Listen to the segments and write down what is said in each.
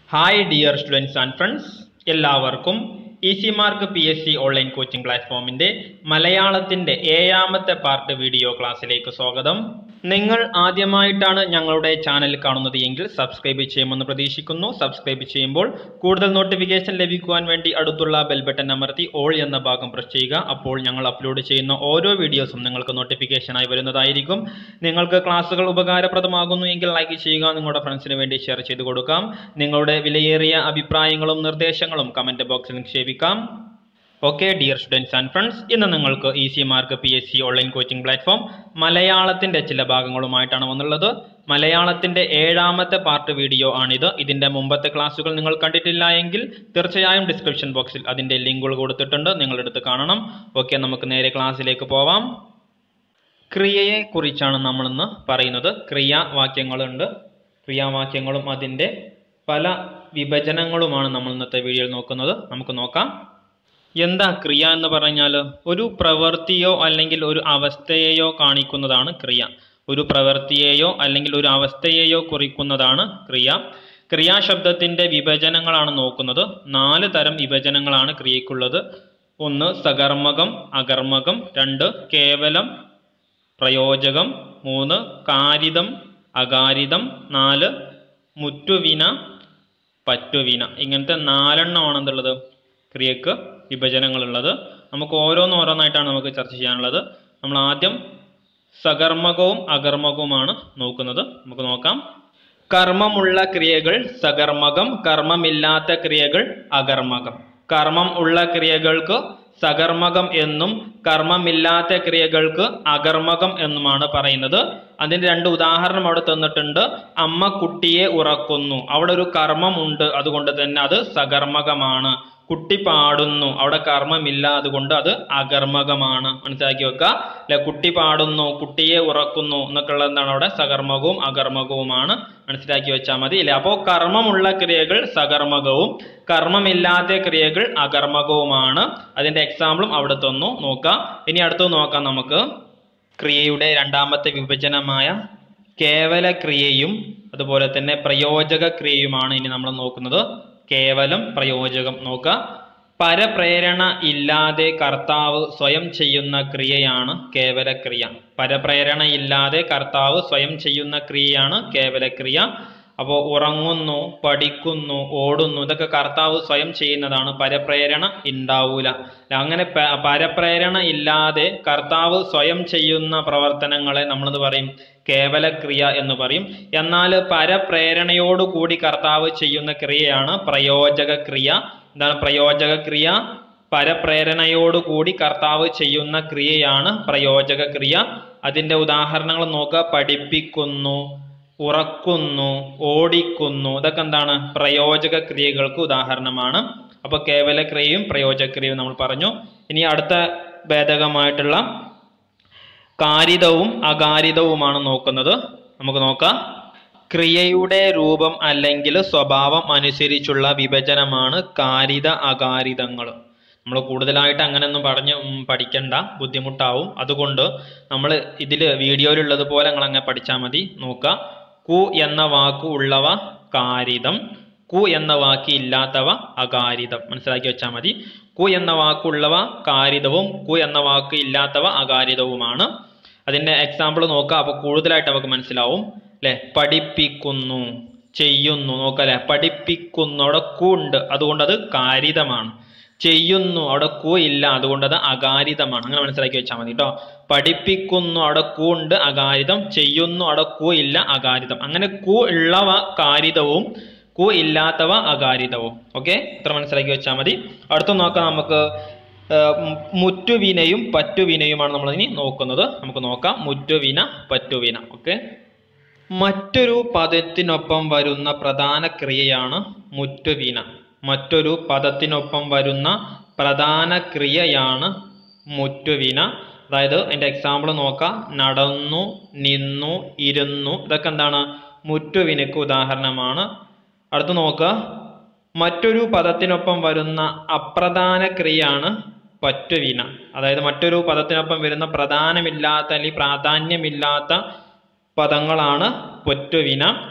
hi dear students and friends എല്ലാവർക്കും easy mark P S C online coaching പ്ലാറ്റ്ഫോമിന്റെ മലയാളത്തിന്റെ ഏഴാമത്തെ പാർട്ട് വീഡിയോ ക്ലാസ്സിലേക്ക് സ്വാഗതം നിങ്ങൾ ആദ്യമായിട്ടാണ് ഞങ്ങളുടെ ചാനൽ കാണുന്നത് എങ്കിൽ സബ്സ്ക്രൈബ് ചെയ്യുമെന്ന് പ്രതീക്ഷിക്കുന്നു സബ്സ്ക്രൈബ് ചെയ്യുമ്പോൾ കൂടുതൽ നോട്ടിഫിക്കേഷൻ ലഭിക്കുവാൻ വേണ്ടി അടുത്തുള്ള ബെൽ ബട്ടൺ അമർത്തി ഓൾ എന്ന ഭാഗം പ്രസ് ചെയ്യുക അപ്പോൾ ഞങ്ങൾ അപ്ലോഡ് ചെയ്യുന്ന ഓരോ വീഡിയോസും നിങ്ങൾക്ക് നോട്ടിഫിക്കേഷനായി വരുന്നതായിരിക്കും നിങ്ങൾക്ക് ക്ലാസ്സുകൾ ഉപകാരപ്രദമാകുന്നു എങ്കിൽ ലൈക്ക് ചെയ്യുക നിങ്ങളുടെ ഫ്രണ്ട്സിന് വേണ്ടി ഷെയർ ചെയ്ത് കൊടുക്കാം നിങ്ങളുടെ വിലയേറിയ അഭിപ്രായങ്ങളും നിർദ്ദേശങ്ങളും കമന്റ് ബോക്സിൽ നിക്ഷേപിക്കാം okay dear students and friends ഇന്ന് നിങ്ങൾക്ക് easy mark P S C online coaching platform മലയാളത്തിന്റെ ചില ഭാഗങ്ങളുമായിട്ടാണ് വന്നുള്ളത് മലയാളത്തിന്റെ ഏഴാമത്തെ പാർട്ട് വീഡിയോ ആണിത് ഇതിന്റെ മുമ്പത്തെ ക്ലാസ്സുകൾ നിങ്ങൾ കണ്ടിട്ടില്ല എങ്കിൽ തീർച്ചയായും ഡിസ്ക്രിപ്ഷൻ ബോക്സിൽ അതിന്റെ ലിങ്കുകൾ കൊടുത്തിട്ടുണ്ട് നിങ്ങളെടുത്ത് കാണണം ഓക്കെ നമുക്ക് നേരെ ക്ലാസ്സിലേക്ക് പോവാം ക്രിയയെ കുറിച്ചാണ് നമ്മൾ ഇന്ന് പറയുന്നത് ക്രിയാവാക്യങ്ങളുണ്ട് ക്രിയാവാക്യങ്ങളും അതിൻ്റെ പല വിഭജനങ്ങളുമാണ് നമ്മൾ ഇന്നത്തെ വീഡിയോയിൽ നോക്കുന്നത് നമുക്ക് നോക്കാം എന്താ ക്രിയ എന്ന് പറഞ്ഞാൽ ഒരു പ്രവൃത്തിയോ അല്ലെങ്കിൽ ഒരു അവസ്ഥയെയോ കാണിക്കുന്നതാണ് ക്രിയ ഒരു പ്രവൃത്തിയെയോ അല്ലെങ്കിൽ ഒരു അവസ്ഥയെയോ കുറിക്കുന്നതാണ് ക്രിയ ക്രിയാശബ്ദത്തിന്റെ വിഭജനങ്ങളാണ് നോക്കുന്നത് നാല് തരം വിഭജനങ്ങളാണ് ക്രിയയ്ക്കുള്ളത് ഒന്ന് സകർമ്മകം അകർമ്മകം രണ്ട് കേവലം പ്രയോജകം മൂന്ന് കാരിതം അകാരിതം നാല് മുറ്റുവിന പറ്റുവിന ഇങ്ങനത്തെ നാലെണ്ണമാണ് എന്തുള്ളത് ക്രിയക്ക് വിഭജനങ്ങളുള്ളത് നമുക്ക് ഓരോന്ന് ഓരോന്നായിട്ടാണ് നമുക്ക് ചർച്ച ചെയ്യാനുള്ളത് നമ്മൾ ആദ്യം സകർമ്മകവും അകർമ്മകവുമാണ് നോക്കുന്നത് നമുക്ക് നോക്കാം കർമ്മമുള്ള ക്രിയകൾ സകർമ്മകം കർമ്മമില്ലാത്ത ക്രിയകൾ അകർമ്മകം കർമ്മം ഉള്ള ക്രിയകൾക്ക് സകർമ്മകം എന്നും കർമ്മമില്ലാത്ത ക്രിയകൾക്ക് അകർമ്മകം എന്നുമാണ് പറയുന്നത് അതിന് രണ്ട് ഉദാഹരണം അവിടെ തന്നിട്ടുണ്ട് അമ്മ കുട്ടിയെ ഉറക്കുന്നു അവിടെ ഒരു കർമ്മം ഉണ്ട് അതുകൊണ്ട് തന്നെ അത് സകർമ്മകമാണ് കുട്ടി പാടുന്നു അവിടെ കർമ്മമില്ല അതുകൊണ്ട് അത് അകർമ്മകമാണ് മനസ്സിലാക്കി വെക്കുക അല്ലെ കുട്ടി പാടുന്നു കുട്ടിയെ ഉറക്കുന്നു എന്നൊക്കെ ഉള്ളത് എന്താണ് അവിടെ സകർമ്മകവും അകർമ്മകവുമാണ് മനസ്സിലാക്കി വെച്ചാൽ മതി അല്ലെ അപ്പോൾ കർമ്മമുള്ള ക്രിയകൾ സകർമ്മകവും കർമ്മമില്ലാത്ത ക്രിയകൾ അകർമ്മകവുമാണ് അതിന്റെ എക്സാമ്പിളും അവിടെ തന്നു നോക്കാം ഇനി അടുത്ത് നോക്കാം നമുക്ക് ക്രിയയുടെ രണ്ടാമത്തെ വിഭജനമായ കേവല ക്രിയയും അതുപോലെ തന്നെ പ്രയോജക ക്രിയയുമാണ് ഇനി നമ്മൾ നോക്കുന്നത് കേവലം പ്രയോജകം നോക്കുക പരപ്രേരണ ഇല്ലാതെ കർത്താവ് സ്വയം ചെയ്യുന്ന ക്രിയയാണ് കേവല ക്രിയ പരപ്രേരണ ഇല്ലാതെ കർത്താവ് സ്വയം ചെയ്യുന്ന ക്രിയയാണ് കേവല ക്രിയ അപ്പോൾ ഉറങ്ങുന്നു പഠിക്കുന്നു ഓടുന്നു ഇതൊക്കെ കർത്താവ് സ്വയം ചെയ്യുന്നതാണ് പരപ്രേരണ ഉണ്ടാവൂല അങ്ങനെ പരപ്രേരണ ഇല്ലാതെ കർത്താവ് സ്വയം ചെയ്യുന്ന പ്രവർത്തനങ്ങളെ നമ്മളെന്ന് പറയും കേവല ക്രിയ എന്ന് പറയും എന്നാൽ പരപ്രേരണയോടുകൂടി കർത്താവ് ചെയ്യുന്ന ക്രിയയാണ് പ്രയോജക ക്രിയ എന്താണ് പ്രയോജക ക്രിയ പരപ്രേരണയോടുകൂടി കർത്താവ് ചെയ്യുന്ന ക്രിയയാണ് പ്രയോജക ക്രിയ അതിന്റെ ഉദാഹരണങ്ങൾ നോക്കുക പഠിപ്പിക്കുന്നു ഉറക്കുന്നു ഓടിക്കുന്നു ഇതൊക്കെ എന്താണ് പ്രയോജക ക്രിയകൾക്ക് ഉദാഹരണമാണ് അപ്പൊ കേവല ക്രിയയും പ്രയോജക ക്രിയയും നമ്മൾ പറഞ്ഞു ഇനി അടുത്ത ഭേദകമായിട്ടുള്ള കാരിതവും അകാരിതവുമാണ് നോക്കുന്നത് നമുക്ക് നോക്കാം ക്രിയയുടെ രൂപം അല്ലെങ്കിൽ സ്വഭാവം അനുസരിച്ചുള്ള വിഭജനമാണ് കാരിത അകാരിതങ്ങൾ നമ്മൾ കൂടുതലായിട്ട് അങ്ങനെയൊന്നും പറഞ്ഞ് പഠിക്കണ്ട ബുദ്ധിമുട്ടാവും അതുകൊണ്ട് നമ്മൾ ഇതിൽ വീഡിയോയിലുള്ളതുപോലെ നിങ്ങൾ അങ്ങനെ പഠിച്ചാൽ മതി നോക്കുക കു എന്ന വാക്ക് ഉള്ളവ കാരിതം കു എന്ന വാക്ക് ഇല്ലാത്തവ അകാരിതം മനസ്സിലാക്കി വെച്ചാൽ മതി കു എന്ന വാക്കുള്ളവ കാരിതവും കു എന്ന വാക്ക് ഇല്ലാത്തവ അകാരിതവുമാണ് അതിന്റെ എക്സാമ്പിൾ നോക്കുക അപ്പൊ കൂടുതലായിട്ട് നമുക്ക് മനസ്സിലാവും അല്ലെ പഠിപ്പിക്കുന്നു ചെയ്യുന്നു നോക്കല്ലേ പഠിപ്പിക്കുന്നു അവിടെ കു ഉണ്ട് അതുകൊണ്ട് അത് കാരിതമാണ് ചെയ്യുന്നു അവിടെ കു ഇല്ല അതുകൊണ്ട് അത് അകാരിതമാണ് അങ്ങനെ മനസ്സിലാക്കി വെച്ചാൽ മതി കേട്ടോ പഠിപ്പിക്കുന്നു അവിടെ കു ഉണ്ട് അകാരിതം ചെയ്യുന്നു അവിടെ കു ഇല്ല അകാരിതം അങ്ങനെ കു ഉള്ളവ കാരിതവും കു ഇല്ലാത്തവ അകാരിതവും ഓക്കെ ഇത്ര മനസ്സിലാക്കി വെച്ചാൽ മതി അടുത്ത നോക്കാം നമുക്ക് മുറ്റുവിനയും പറ്റുവിനയുമാണ് നമ്മൾ ഇനി നോക്കുന്നത് നമുക്ക് നോക്കാം മുറ്റുവിന പറ്റുവിന ഓക്കെ മറ്റൊരു പദത്തിനൊപ്പം വരുന്ന പ്രധാന ക്രിയയാണ് മുറ്റുവിന മറ്റൊരു പദത്തിനൊപ്പം വരുന്ന പ്രധാന ക്രിയയാണ് മുറ്റുവിന അതായത് അതിന്റെ എക്സാമ്പിൾ നോക്കാം നടന്നു നിന്നു ഇരുന്നു ഇതൊക്കെ എന്താണ് മുറ്റുവിനക്ക് ഉദാഹരണമാണ് അടുത്ത് നോക്കുക മറ്റൊരു പദത്തിനൊപ്പം വരുന്ന അപ്രധാന ക്രിയയാണ് പറ്റുവിന അതായത് മറ്റൊരു പദത്തിനൊപ്പം വരുന്ന പ്രധാനമില്ലാത്ത അല്ലെങ്കിൽ പ്രാധാന്യമില്ലാത്ത പദങ്ങളാണ് പൊറ്റുവിന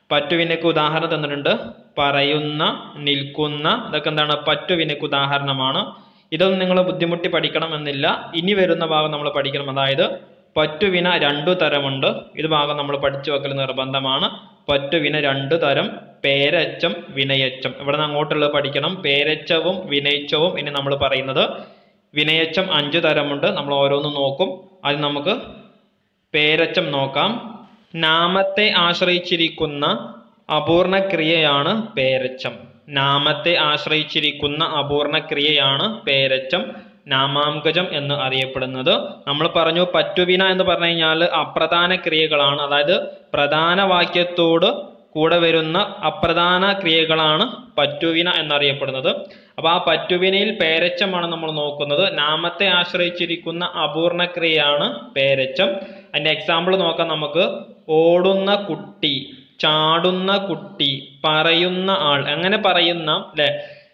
പറ്റുവിനയ്ക്ക് ഉദാഹരണം തന്നിട്ടുണ്ട് പറയുന്ന നിൽക്കുന്ന ഇതൊക്കെ എന്താണ് പറ്റുവിനയ്ക്ക് ഉദാഹരണമാണ് ഇതൊന്നും നിങ്ങൾ ബുദ്ധിമുട്ടി പഠിക്കണം എന്നില്ല ഇനി വരുന്ന ഭാഗം നമ്മൾ പഠിക്കണം അതായത് പറ്റുവിന രണ്ടു തരമുണ്ട് ഇത് ഭാഗം നമ്മൾ പഠിച്ചു വെക്കൽ നിർബന്ധമാണ് പറ്റുവിന രണ്ടു തരം പേരച്ചം വിനയച്ചം ഇവിടെ നിന്ന് അങ്ങോട്ടുള്ളത് പഠിക്കണം പേരച്ചവും വിനയിച്ചവും ഇനി നമ്മൾ പറയുന്നത് വിനയച്ചം അഞ്ച് തരമുണ്ട് നമ്മൾ ഓരോന്നും നോക്കും അത് നമുക്ക് പേരച്ചം നോക്കാം നാമത്തെ ആശ്രയിച്ചിരിക്കുന്ന അപൂർണ ക്രിയയാണ് പേരച്ചം നാമത്തെ ആശ്രയിച്ചിരിക്കുന്ന അപൂർണ ക്രിയയാണ് പേരച്ചം നാമാങ്കജം എന്ന് അറിയപ്പെടുന്നത് നമ്മൾ പറഞ്ഞു പറ്റുവിന എന്ന് പറഞ്ഞു കഴിഞ്ഞാൽ അപ്രധാന ക്രിയകളാണ് അതായത് പ്രധാന വാക്യത്തോട് കൂടെ വരുന്ന അപ്രധാന ക്രിയകളാണ് പറ്റുവിന എന്നറിയപ്പെടുന്നത് അപ്പൊ ആ പറ്റുവിനയിൽ പേരച്ചമാണ് നമ്മൾ നോക്കുന്നത് നാമത്തെ ആശ്രയിച്ചിരിക്കുന്ന അപൂർണ ക്രിയയാണ് പേരച്ചം അതിന്റെ എക്സാമ്പിൾ നോക്കാം നമുക്ക് ഓടുന്ന കുട്ടി ചാടുന്ന കുട്ടി പറയുന്ന ആൾ അങ്ങനെ പറയുന്ന അല്ലെ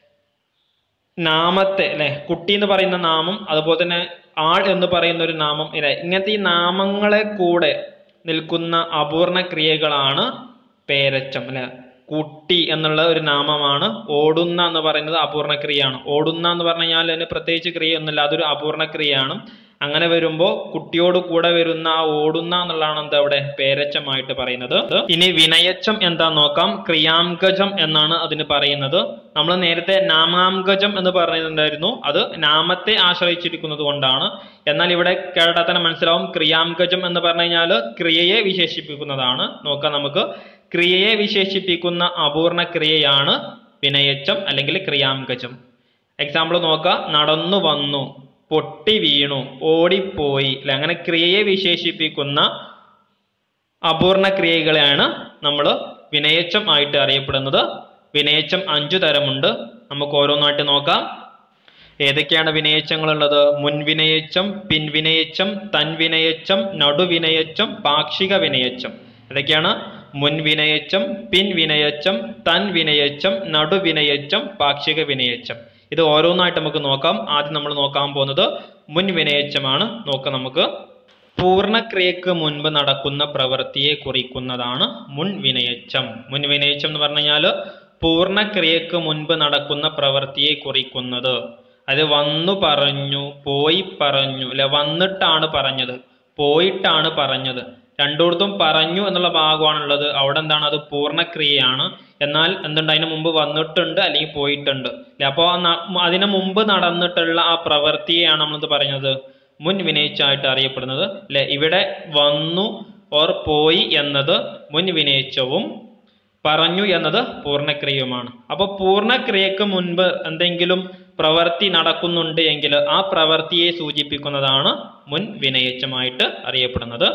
നാമത്തെ അല്ലെ കുട്ടി എന്ന് പറയുന്ന നാമം അതുപോലെ തന്നെ ആൾ എന്ന് പറയുന്ന ഒരു നാമം ഇല്ലേ ഇങ്ങനത്തെ ഈ നാമങ്ങളെ കൂടെ നിൽക്കുന്ന അപൂർണ ക്രിയകളാണ് പേരച്ചം അല്ലെ കുട്ടി എന്നുള്ള ഒരു നാമമാണ് ഓടുന്ന എന്ന് പറയുന്നത് അപൂർണ ക്രിയയാണ് ഓടുന്ന എന്ന് പറഞ്ഞു കഴിഞ്ഞാൽ അതിന് പ്രത്യേകിച്ച് ക്രിയയൊന്നുമില്ല അതൊരു അപൂർണ ക്രിയയാണ് അങ്ങനെ വരുമ്പോൾ കുട്ടിയോട് കൂടെ വരുന്ന ആ ഓടുന്ന എന്നുള്ളതാണ് എന്താ അവിടെ പേരച്ചമായിട്ട് പറയുന്നത് ഇനി വിനയച്ചം എന്താ നോക്കാം ക്രിയാംഗജം എന്നാണ് അതിന് പറയുന്നത് നമ്മൾ നേരത്തെ നാമാംഗജം എന്ന് പറയുന്നുണ്ടായിരുന്നു അത് നാമത്തെ ആശ്രയിച്ചിരിക്കുന്നത് കൊണ്ടാണ് എന്നാൽ ഇവിടെ കേട്ടാൽ തന്നെ മനസ്സിലാവും ക്രിയാംഗജം എന്ന് പറഞ്ഞു കഴിഞ്ഞാൽ ക്രിയയെ വിശേഷിപ്പിക്കുന്നതാണ് നോക്കാം നമുക്ക് ക്രിയയെ വിശേഷിപ്പിക്കുന്ന അപൂർണ ക്രിയയാണ് വിനയച്ചം അല്ലെങ്കിൽ ക്രിയാംഗജം എക്സാമ്പിൾ നോക്കുക നടന്നു വന്നു പൊട്ടി വീണു ഓടിപ്പോയി അല്ലെ അങ്ങനെ ക്രിയയെ വിശേഷിപ്പിക്കുന്ന അപൂർണ ക്രിയകളെയാണ് നമ്മൾ വിനയച്ചം ആയിട്ട് അറിയപ്പെടുന്നത് വിനയച്ചം അഞ്ചു തരമുണ്ട് നമുക്ക് ഓരോന്നായിട്ട് നോക്കാം ഏതൊക്കെയാണ് വിനയച്ചങ്ങളുള്ളത് മുൻവിനയച്ചം പിൻവിനയച്ചം തൻവിനയച്ചം നടുവിനയച്ചം പാക്ഷിക വിനയച്ചം ഏതൊക്കെയാണ് മുൻവിനയച്ചം പിൻവിനയച്ചം തൻവിനയച്ചം നടുവിനയച്ചം പാക്ഷിക വിനയച്ചം ഇത് ഓരോന്നായിട്ട് നമുക്ക് നോക്കാം ആദ്യം നമ്മൾ നോക്കാൻ പോകുന്നത് മുൻവിനയച്ചമാണ് നോക്കാം നമുക്ക് പൂർണ്ണക്രിയക്ക് മുൻപ് നടക്കുന്ന പ്രവൃത്തിയെ കുറിക്കുന്നതാണ് മുൻവിനയച്ചം മുൻവിനയച്ചം എന്ന് പറഞ്ഞു കഴിഞ്ഞാൽ പൂർണ്ണക്രിയക്ക് മുൻപ് നടക്കുന്ന പ്രവൃത്തിയെ കുറിക്കുന്നത് അത് വന്നു പറഞ്ഞു പോയി പറഞ്ഞു അല്ലെ വന്നിട്ടാണ് പറഞ്ഞത് പോയിട്ടാണ് പറഞ്ഞത് രണ്ടിടത്തും പറഞ്ഞു എന്നുള്ള ഭാഗമാണുള്ളത് അവിടെ എന്താണ് അത് പൂർണ്ണക്രിയയാണ് എന്നാൽ എന്തുണ്ട് അതിന് മുമ്പ് വന്നിട്ടുണ്ട് അല്ലെങ്കിൽ പോയിട്ടുണ്ട് അല്ലെ അപ്പോൾ അതിന് മുമ്പ് നടന്നിട്ടുള്ള ആ പ്രവൃത്തിയെയാണ് നമ്മളിത് പറഞ്ഞത് മുൻ വിനയിച്ചായിട്ട് അറിയപ്പെടുന്നത് അല്ലെ ഇവിടെ വന്നു ഓർ പോയി എന്നത് മുൻ വിനയിച്ചവും പറഞ്ഞു എന്നത് പൂർണ്ണക്രിയയുമാണ് അപ്പോൾ പൂർണ്ണക്രിയക്ക് മുൻപ് എന്തെങ്കിലും പ്രവൃത്തി നടക്കുന്നുണ്ട് എങ്കിൽ ആ പ്രവൃത്തിയെ സൂചിപ്പിക്കുന്നതാണ് മുൻ വിനയിച്ചമായിട്ട് അറിയപ്പെടുന്നത്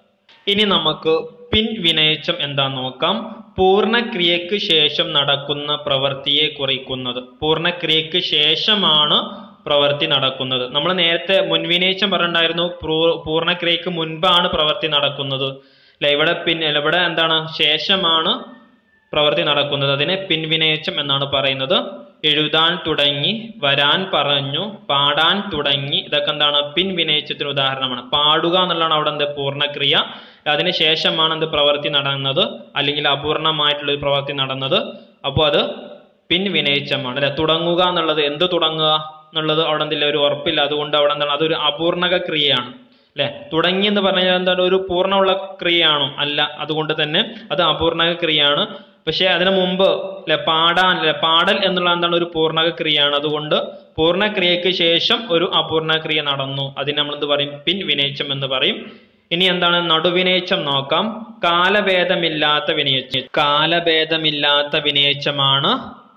ഇനി നമുക്ക് പിൻ വിനയിച്ചം എന്താ നോക്കാം പൂർണ്ണക്രിയക്ക് ശേഷം നടക്കുന്ന പ്രവൃത്തിയെ കുറിക്കുന്നത് പൂർണ്ണക്രിയക്ക് ശേഷമാണ് പ്രവൃത്തി നടക്കുന്നത് നമ്മൾ നേരത്തെ മുൻവിനയിച്ചം പറഞ്ഞിട്ടുണ്ടായിരുന്നു പൂർണ്ണക്രിയക്ക് മുൻപാണ് പ്രവൃത്തി നടക്കുന്നത് അല്ലെ ഇവിടെ പിന്നെ ഇവിടെ എന്താണ് ശേഷമാണ് പ്രവൃത്തി നടക്കുന്നത് അതിനെ പിൻവിനയിച്ചം എന്നാണ് പറയുന്നത് എഴുതാൻ തുടങ്ങി വരാൻ പറഞ്ഞു പാടാൻ തുടങ്ങി ഇതൊക്കെ എന്താണ് പിൻവിനയിച്ചത്തിന് ഉദാഹരണമാണ് പാടുക എന്നുള്ളതാണ് അവിടെ എന്ത് പൂർണ്ണക്രിയ അതിന് ശേഷമാണ് എന്ത് പ്രവൃത്തി നടന്നത് അല്ലെങ്കിൽ അപൂർണമായിട്ടുള്ള ഒരു പ്രവൃത്തി നടന്നത് അപ്പോൾ അത് പിൻവിനയിച്ചമാണ് അല്ലെ തുടങ്ങുക എന്നുള്ളത് എന്ത് തുടങ്ങുക എന്നുള്ളത് അവിടെ എന്തില്ല ഒരു ഉറപ്പില്ല അതുകൊണ്ട് അവിടെ എന്താണ് അതൊരു അപൂർണക ക്രിയയാണ് അല്ലെ തുടങ്ങി എന്ന് പറഞ്ഞാൽ എന്താണ് ഒരു പൂർണ്ണമുള്ള ക്രിയയാണോ അല്ല അതുകൊണ്ട് തന്നെ അത് അപൂർണക ക്രിയയാണ് പക്ഷെ അതിനു മുമ്പ് അല്ലെ പാടാൻ അല്ലെ പാടൽ എന്നുള്ള എന്താണ് ഒരു പൂർണ്ണക ക്രിയയാണ് അതുകൊണ്ട് പൂർണ്ണക്രിയക്ക് ശേഷം ഒരു അപൂർണ ക്രിയ നടന്നു അതിന് നമ്മൾ എന്ത് പറയും പിൻ വിനയിച്ചം എന്ന് പറയും ഇനി എന്താണ് നടുവിനയിച്ചം നോക്കാം കാലഭേദമില്ലാത്ത വിനയിച്ചം കാലഭേദമില്ലാത്ത വിനയിച്ചമാണ്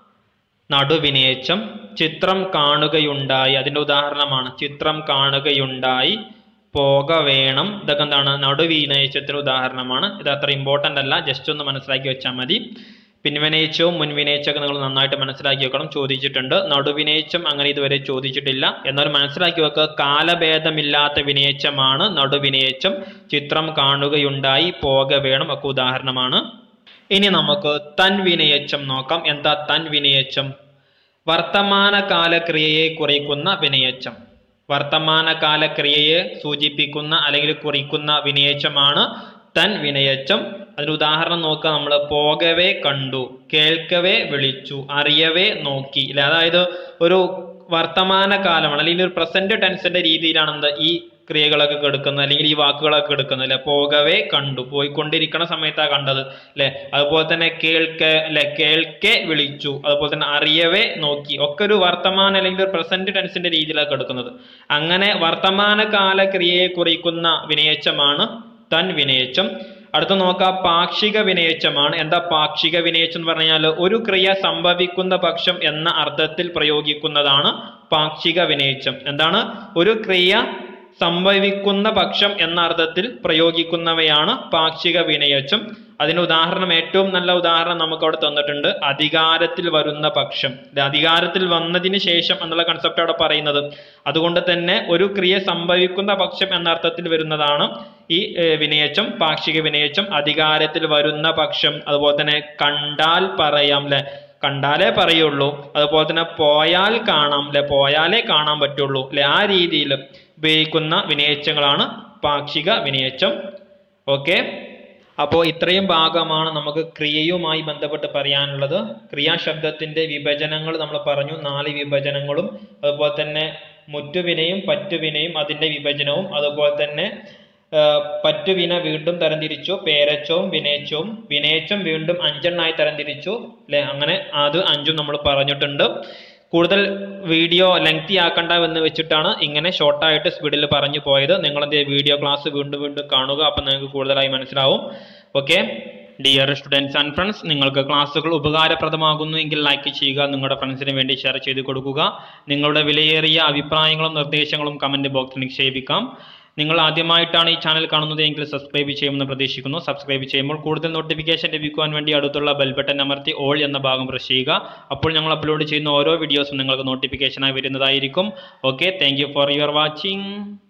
നടുവിനയിച്ചം ചിത്രം കാണുകയുണ്ടായി അതിന്റെ ഉദാഹരണമാണ് ചിത്രം കാണുകയുണ്ടായി പോക വേണം ഇതൊക്കെ എന്താണ് നടുവിനയിച്ചത്തിന് ഉദാഹരണമാണ് ഇത് അത്ര ഇമ്പോർട്ടൻ്റ് അല്ല ജസ്റ്റ് ഒന്ന് മനസ്സിലാക്കി വെച്ചാൽ മതി പിൻവിനയിച്ചവും മുൻവിനയിച്ചൊക്കെ നിങ്ങൾ നന്നായിട്ട് മനസ്സിലാക്കി വെക്കണം ചോദിച്ചിട്ടുണ്ട് നടുവിനയിച്ചം അങ്ങനെ ഇതുവരെ ചോദിച്ചിട്ടില്ല എന്നാൽ മനസ്സിലാക്കി വെക്കുക കാലഭേദമില്ലാത്ത വിനയിച്ചമാണ് നടുവിനയിച്ചം ചിത്രം കാണുകയുണ്ടായി പോക വേണം ഒക്കെ ഉദാഹരണമാണ് ഇനി നമുക്ക് തൻ വിനയച്ചം നോക്കാം എന്താ തൻ വിനയച്ചം വർത്തമാനകാല ക്രിയയെ കുറിക്കുന്ന വിനയച്ചം വർത്തമാനകാല ക്രിയയെ സൂചിപ്പിക്കുന്ന അല്ലെങ്കിൽ കുറിക്കുന്ന വിനയച്ചമാണ് തൻ വിനയച്ചം അതിന് ഉദാഹരണം നോക്കുക നമ്മൾ പോകവേ കണ്ടു കേൾക്കവേ വിളിച്ചു അറിയവേ നോക്കി അല്ലെ അതായത് ഒരു വർത്തമാന കാലമാണ് അല്ലെങ്കിൽ ഒരു പ്രസന്റ് ടെൻസിന്റെ രീതിയിലാണ് എന്ത് ഈ ക്രിയകളൊക്കെ കെടുക്കുന്നത് അല്ലെങ്കിൽ ഈ വാക്കുകളൊക്കെ എടുക്കുന്നത് അല്ലെ പോകവേ കണ്ടു പോയിക്കൊണ്ടിരിക്കുന്ന സമയത്താണ് കണ്ടത് അല്ലെ അതുപോലെ തന്നെ കേൾക്ക അല്ലെ കേൾക്കെ വിളിച്ചു അതുപോലെ തന്നെ അറിയവേ നോക്കി ഒക്കെ ഒരു വർത്തമാന അല്ലെങ്കിൽ ഒരു പ്രസന്റ് ടെൻസിന്റെ രീതിയിലാണ് എടുക്കുന്നത് അങ്ങനെ വർത്തമാന കാല ക്രിയയെ കുറിക്കുന്ന വിനയച്ചമാണ് തൻ വിനയച്ചം അടുത്ത നോക്കാം പാക്ഷിക വിനയച്ചമാണ് എന്താ പാക്ഷിക വിനയച്ചം എന്ന് പറഞ്ഞാൽ ഒരു ക്രിയ സംഭവിക്കുന്ന പക്ഷം എന്ന അർത്ഥത്തിൽ പ്രയോഗിക്കുന്നതാണ് പാക്ഷിക വിനയച്ചം എന്താണ് ഒരു ക്രിയ സംഭവിക്കുന്ന പക്ഷം എന്ന അർത്ഥത്തിൽ പ്രയോഗിക്കുന്നവയാണ് പാക്ഷിക വിനയച്ചം അതിന് ഉദാഹരണം ഏറ്റവും നല്ല ഉദാഹരണം നമുക്ക് അവിടെ തന്നിട്ടുണ്ട് അധികാരത്തിൽ വരുന്ന പക്ഷം ഇത് അധികാരത്തിൽ വന്നതിന് ശേഷം എന്നുള്ള കൺസെപ്റ്റ് അവിടെ പറയുന്നത് അതുകൊണ്ട് തന്നെ ഒരു ക്രിയ സംഭവിക്കുന്ന പക്ഷം എന്ന അർത്ഥത്തിൽ വരുന്നതാണ് ഈ ഏർ, വിനയച്ചം പാക്ഷിക വിനയച്ചം അധികാരത്തിൽ വരുന്ന പക്ഷം അതുപോലെ തന്നെ കണ്ടാൽ പറയാം അല്ലെ കണ്ടാലേ പറയുള്ളൂ അതുപോലെ തന്നെ പോയാൽ കാണാം അല്ലെ പോയാലേ കാണാൻ പറ്റുള്ളൂ അല്ലെ ആ രീതിയിൽ ഉപയോഗിക്കുന്ന വിനയച്ചങ്ങളാണ് പാക്ഷിക വിനയച്ചം ഓക്കെ അപ്പോൾ ഇത്രയും ഭാഗമാണ് നമുക്ക് ക്രിയയുമായി ബന്ധപ്പെട്ട് പറയാനുള്ളത് ക്രിയാശബ്ദത്തിന്റെ വിഭജനങ്ങൾ നമ്മൾ പറഞ്ഞു നാല് വിഭജനങ്ങളും അതുപോലെ തന്നെ മുറ്റുവിനയും പറ്റുവിനയും അതിന്റെ വിഭജനവും അതുപോലെ തന്നെ ആ, പറ്റുവിന വീണ്ടും തരംതിരിച്ചു പേരച്ചവും വിനയച്ചവും വിനയച്ചം വീണ്ടും അഞ്ചെണ്ണായി തരംതിരിച്ചു അല്ലെ അങ്ങനെ അത് അഞ്ചും നമ്മൾ പറഞ്ഞിട്ടുണ്ട് കൂടുതൽ വീഡിയോ ലെങ്തി ആക്കണ്ട എന്ന് വെച്ചിട്ടാണ് ഇങ്ങനെ ഷോർട്ടായിട്ട് സ്പീഡിൽ പറഞ്ഞു പോയത് നിങ്ങൾ എന്ത് വീഡിയോ ക്ലാസ് വീണ്ടും വീണ്ടും കാണുക അപ്പം നിങ്ങൾക്ക് കൂടുതലായി മനസ്സിലാവും okay dear students and friends നിങ്ങൾക്ക് ക്ലാസ്സുകൾ ഉപകാരപ്രദമാകുന്നു എങ്കിൽ ലൈക്ക് ചെയ്യുക നിങ്ങളുടെ ഫ്രണ്ട്സിന് വേണ്ടി ഷെയർ ചെയ്ത് കൊടുക്കുക നിങ്ങളുടെ വിലയേറിയ അഭിപ്രായങ്ങളും നിർദ്ദേശങ്ങളും കമൻറ്റ് ബോക്സിൽ നിക്ഷേപിക്കാം നിങ്ങൾ ആദ്യമായിട്ടാണ് ഈ ചാനൽ കാണുന്നത് എങ്കിൽ സബ്സ്ക്രൈബ് ചെയ്യുമെന്ന് പ്രതീക്ഷിക്കുന്നു സബ്സ്ക്രൈബ് ചെയ്യുമ്പോൾ കൂടുതൽ നോട്ടിഫിക്കേഷൻ ലഭിക്കുവാൻ വേണ്ടി അടുത്തുള്ള ബെൽ ബട്ടൺ അമർത്തി ഓൾ എന്ന ഭാഗം പ്രസ് ചെയ്യുക അപ്പോൾ ഞങ്ങൾ അപ്ലോഡ് ചെയ്യുന്ന ഓരോ വീഡിയോസും നിങ്ങൾക്ക് നോട്ടിഫിക്കേഷനായി വരുന്നതായിരിക്കും okay thank for your watching